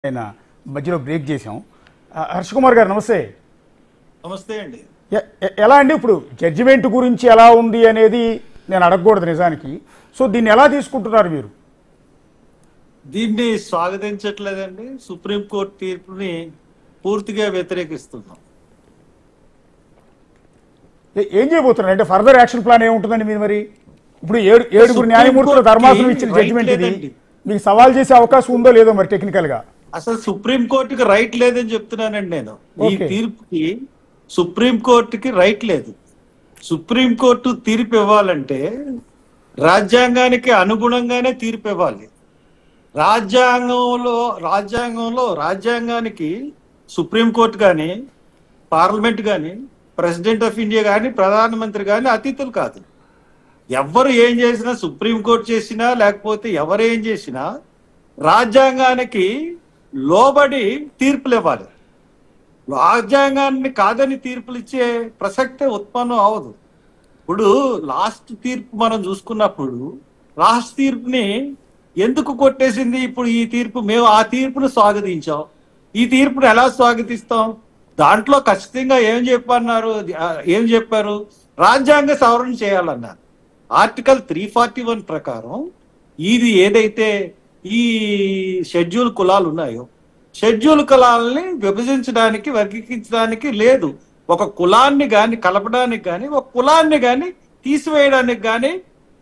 ఆయన మధ్యలో బ్రేక్ చేసాం ఆ, హర్ష కుమార్ గారు నమస్తే నమస్తే అండి ఎ- ఎ- ఎలా అండి ఇప్పుడు జడ్జిమెంట్ గురించి ఎలా ఉంది అనేది నేను అడగకూడదు నిజానికి సో దీన్ని ఎలా తీసుకుంటున్నారు మీరు దీన్ని స్వాగతించట్లేదండి సుప్రీంకోర్టు తీర్పుని పూర్తిగా వ్యతిరేకిస్తున్నాం ఏ- ఏం చేయబోతున్నారు అంటే ఫర్దర్ యాక్షన్ ప్లాన్ ఏముంటుందండి మీరు మరి ఇప్పుడు ఏడు ఏడుగురు సుప్రీం న్యాయమూర్తుల కోర్టుకి ధర్మాసనం ఇచ్చిన రైట్ జడ్జిమెంట్ ఇది లేదండి. మీకు సవాల్ చేసే అవకాశం ఉందో లేదో మరి టెక్నికల్ గా అసలు సుప్రీం కోర్టుకి రైట్ లేదని చెప్తున్నానండి నేను ఈ Okay. తీర్పుకి సుప్రీం కోర్టుకి రైట్ లేదు సుప్రీం కోర్టు తీర్పు ఇవ్వాలంటే రాజ్యాంగానికి అనుగుణంగానే తీర్పు ఇవ్వాలి రాజ్యాంగంలో రాజ్యాంగంలో రాజ్యాంగానికి సుప్రీం కోర్టు కానీ పార్లమెంట్ కానీ ప్రెసిడెంట్ ఆఫ్ ఇండియా కానీ ప్రధానమంత్రి కానీ అతిథులు కాదు ఎవరు ఏం చేసినా సుప్రీం కోర్టు చేసినా లేకపోతే ఎవరు ఏం చేసినా రాజ్యాంగానికి లోబడి తీర్పులు ఇవ్వాలి రాజ్యాంగాన్ని కాదని తీర్పులు ఇచ్చే ప్రసక్తే ఉత్పన్నం అవదు ఇప్పుడు లాస్ట్ తీర్పు మనం చూసుకున్నప్పుడు లాస్ట్ తీర్పుని ఎందుకు కొట్టేసింది ఇప్పుడు ఈ తీర్పు మేము ఆ తీర్పును స్వాగతించాం ఈ తీర్పును ఎలా స్వాగతిస్తాం దాంట్లో ఖచ్చితంగా ఏం చెప్పన్నారు ఆ, ఏం చెప్పారు రాజ్యాంగ సవరణ చేయాలన్నారు ఆర్టికల్ త్రీ ఫార్టీ వన్ ప్రకారం ఇది ఏదైతే ఈ షెడ్యూల్ కులాలు ఉన్నాయో షెడ్యూల్ కులాలని విభజించడానికి వర్గీకరించడానికి లేదు ఒక కులాన్ని గాని కలపడానికి గాని ఒక కులాన్ని గాని తీసివేయడానికి గాని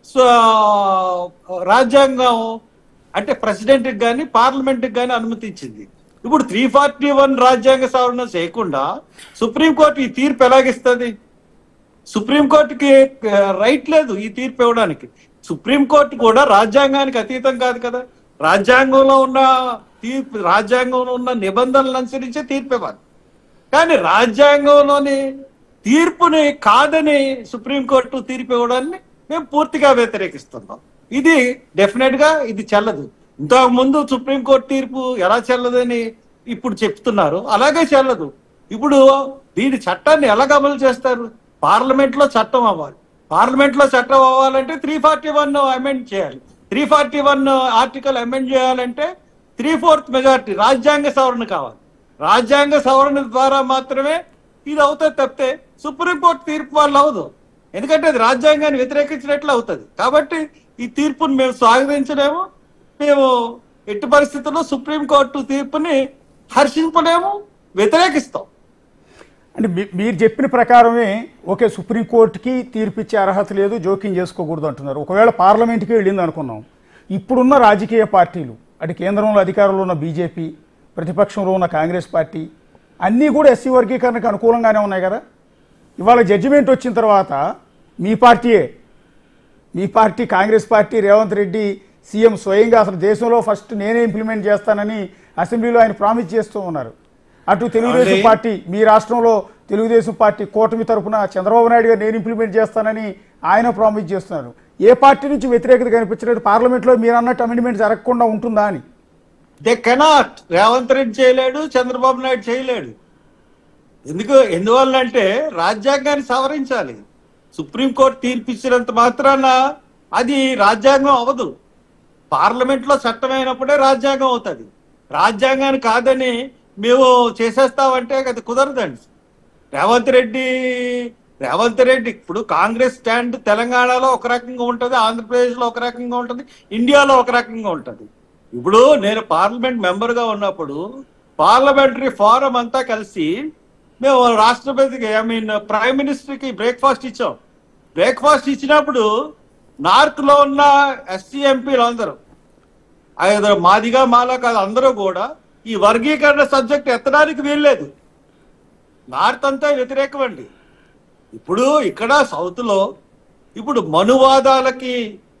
రాజ్యాంగం అంటే ప్రెసిడెంట్ కి గాని పార్లమెంట్ కి గాని అనుమతించింది ఇప్పుడు త్రీ ఫార్టీ వన్ రాజ్యాంగ సవరణ చేయకుండా సుప్రీంకోర్టు ఈ తీర్పు ఎలాగిస్తుంది సుప్రీంకోర్టుకి ఆ, రైట్ లేదు ఈ తీర్పు ఇవ్వడానికి సుప్రీంకోర్టు కూడా రాజ్యాంగానికి అతీతం కాదు కదా రాజ్యాంగంలో ఉన్న తీర్పు రాజ్యాంగంలో ఉన్న నిబంధనలు అనుసరించే తీర్పు ఇవ్వాలి కానీ రాజ్యాంగంలోని తీర్పుని కాదని సుప్రీంకోర్టు తీర్పు ఇవ్వడాన్ని మేము పూర్తిగా వ్యతిరేకిస్తున్నాం ఇది డెఫినెట్ గా ఇది చెల్లదు ఇంతకు ముందు సుప్రీంకోర్టు తీర్పు ఎలా చెల్లదని ఇప్పుడు చెప్తున్నారు అలాగే చెల్లదు ఇప్పుడు దీని చట్టాన్ని ఎలాగ అమలు చేస్తారు పార్లమెంట్ లో చట్టం అవ్వాలి పార్లమెంట్ లో చట్టం అవ్వాలంటే త్రీ ఫార్టీ వన్ అమెండ్ చేయాలి three forty one article amend చేయాలంటే త్రీ ఫోర్త్ మెజార్టీ రాజ్యాంగ సవరణ కావాలి రాజ్యాంగ సవరణ ద్వారా మాత్రమే ఇది అవుతుంది తప్పితే సుప్రీంకోర్టు తీర్పు వాళ్ళు అవదు ఎందుకంటే అది రాజ్యాంగాన్ని వ్యతిరేకించినట్లు అవుతుంది కాబట్టి ఈ తీర్పుని మేము స్వాగతించలేము మేము ఎట్టి పరిస్థితుల్లో సుప్రీంకోర్టు తీర్పుని హర్షింపలేము వ్యతిరేకిస్తాం అంటే మీ- మీరు చెప్పిన ప్రకారమే ఓకే సుప్రీంకోర్టుకి తీర్పు ఇచ్చే అర్హత లేదు జోక్యం చేసుకోకూడదు అంటున్నారు ఒకవేళ పార్లమెంట్కి వెళ్ళింది అనుకున్నాం ఇప్పుడున్న రాజకీయ పార్టీలు అటు కేంద్రంలో అధికారంలో ఉన్న బీజేపీ ప్రతిపక్షంలో ఉన్న కాంగ్రెస్ పార్టీ అన్నీ కూడా ఎస్సీ వర్గీకరణకు అనుకూలంగానే ఉన్నాయి కదా ఇవాళ జడ్జిమెంట్ వచ్చిన తర్వాత మీ పార్టీయే మీ party Congress party Revanth Reddy CM స్వయంగా అసలు దేశంలో ఫస్ట్ నేనే ఇంప్లిమెంట్ చేస్తానని అసెంబ్లీలో ఆయన ప్రామిస్ చేస్తూ ఉన్నారు అటు తెలుగుదేశం అవునండి. పార్టీ మీ రాష్ట్రంలో తెలుగుదేశం పార్టీ కూటమి తరపున చంద్రబాబు నాయుడు గారు నేను ఇంప్లిమెంట్ చేస్తానని ఆయన ప్రామిస్ చేస్తున్నారు ఏ పార్టీ నుంచి వ్యతిరేకత కనిపించలేదు పార్లమెంట్లో మీరు అన్నట్టు అమెండ్మెంట్ జరగకుండా ఉంటుందా అని దే కెనాట్ రేవంత్ రెడ్డి చేయలేడు చంద్రబాబు నాయుడు చేయలేడు ఎందుకు ఎందువల్ల అంటే రాజ్యాంగాన్ని సవరించాలి సుప్రీంకోర్టు తీర్పు ఇచ్చినంత మాత్రాన అది రాజ్యాంగం అవ్వదు పార్లమెంట్ లో చట్టం అయినప్పుడే రాజ్యాంగం అవుతుంది రాజ్యాంగాన్ని కాదని మేము చేసేస్తామంటే అది కుదరదండి రేవంత్ రెడ్డి రేవంత్ రెడ్డి ఇప్పుడు కాంగ్రెస్ స్టాండ్ తెలంగాణలో ఒక రకంగా ఉంటుంది ఆంధ్రప్రదేశ్ లో ఒక రకంగా ఉంటుంది ఇండియాలో ఒక రకంగా ఉంటుంది ఇప్పుడు నేను పార్లమెంట్ మెంబర్ గా ఉన్నప్పుడు పార్లమెంటరీ ఫోరం అంతా కలిసి మేము రాష్ట్రపతికి ఐ మీన్ ప్రైమ్ మినిస్టర్ కి బ్రేక్ఫాస్ట్ ఇచ్చాం బ్రేక్ఫాస్ట్ ఇచ్చినప్పుడు నార్త్ లో ఉన్న ఎస్సీ ఎంపీలు అందరూ ఐదు మాదిగా మాలా కాదు అందరూ కూడా ఈ వర్గీకరణ సబ్జెక్ట్ ఎత్తడానికి వీల్లేదు నార్త్ అంతా వ్యతిరేకం అండి ఇప్పుడు ఇక్కడ సౌత్ లో ఇప్పుడు మనువాదాలకి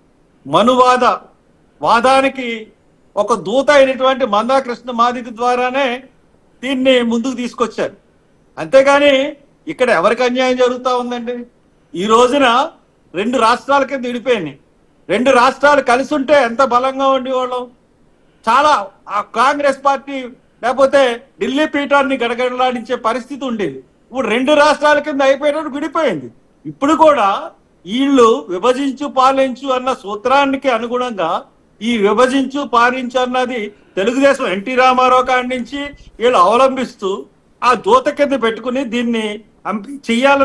మనువాద వాదానికి ఒక దూత అయినటువంటి మందాకృష్ణ మాదిక ద్వారానే దీన్ని ముందుకు తీసుకొచ్చారు అంతేగాని ఇక్కడ ఎవరికి అన్యాయం జరుగుతా ఉందండి ఈ రోజున రెండు రాష్ట్రాల కింద విడిపోయినాయి రెండు రాష్ట్రాలు కలిసి ఉంటే ఎంత బలంగా ఉండేవాళ్ళం చాలా ఆ కాంగ్రెస్ పార్టీ లేకపోతే ఢిల్లీ పీఠాన్ని గడగడలాడించే పరిస్థితి ఉండేది ఇప్పుడు రెండు రాష్ట్రాల కింద అయిపోయినట్టు విడిపోయింది ఇప్పుడు కూడా వీళ్ళు విభజించు పాలించు అన్న సూత్రానికి అనుగుణంగా ఈ విభజించు పారించు అన్నది తెలుగుదేశం ఎన్టీ రామారావు కాడి నుంచి వీళ్ళు అవలంబిస్తూ ఆ దూత కింద పెట్టుకుని దీన్ని చెయ్యాలని